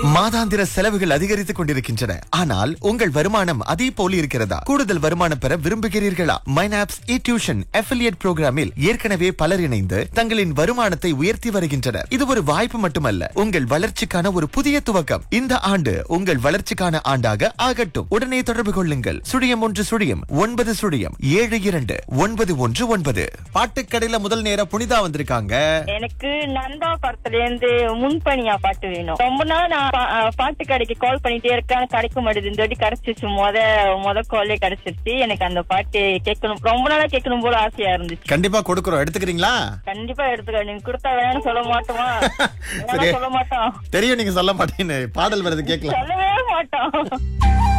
மாதாந்திர செலவுகள் அதிகரித்துக் கொண்டிருக்கின்றன ஆனால் உங்கள் வருமானம் அதே போல இருக்கிறதா கூடுதல் வருமானம் பெற விரும்புகிறீர்களா மைனாப்ஸ் இ டியூஷன் அஃபிலியேட் புரோகிராமில் ஏற்கனவே பலர் இணைந்து தங்களின் வருமானத்தை உயர்த்தி வருகின்றனர் இது ஒரு வாய்ப்பு மட்டுமல்ல உங்கள் வளர்ச்சிக்கான ஒரு புதிய துவக்கம் இந்த ஆண்டு உங்கள் வளர்ச்சிக்கான ஆண்டாக ஆகட்டும் உடனே தொடர்பு கொள்ளுங்கள் சுழியம் ஒன்று சுழியம் ஒன்பது சுழியம் ஏழு இரண்டு ஒன்பது ஒன்று ஒன்பது பாட்டுக்கடையில முதல் நேர புனிதா வந்திருக்காங்க எனக்கு நந்தா படத்துல இருந்து முன்பணியா பாட்டு வேணும் ரொம்ப நாள் நான் பா- அஹ் பாட்டு கடைக்கு கால் பண்ணிட்டே இருக்கேன் கிடைக்க மாட்டேது இந்த வாட்டி கிடைச்சிச்சு முத முத காலே கிடைச்சிருச்சு எனக்கு அந்த பாட்டு கேட்கணும் ரொம்ப நாளா கேட்கணும் போல ஆசையா இருந்துச்சு கண்டிப்பா கொடுக்கறோம் எடுத்துக்கிறீங்களா கண்டிப்பா எடுத்துக்க நீங்க கொடுத்தா வேணும்னு சொல்ல மாட்டோமா சரி. சொல்ல மாட்டோம் தெரியும் நீங்க சொல்ல மாட்டேன்னு பாடல் வருது கேட்கலாம் சொல்லவே மாட்டோம்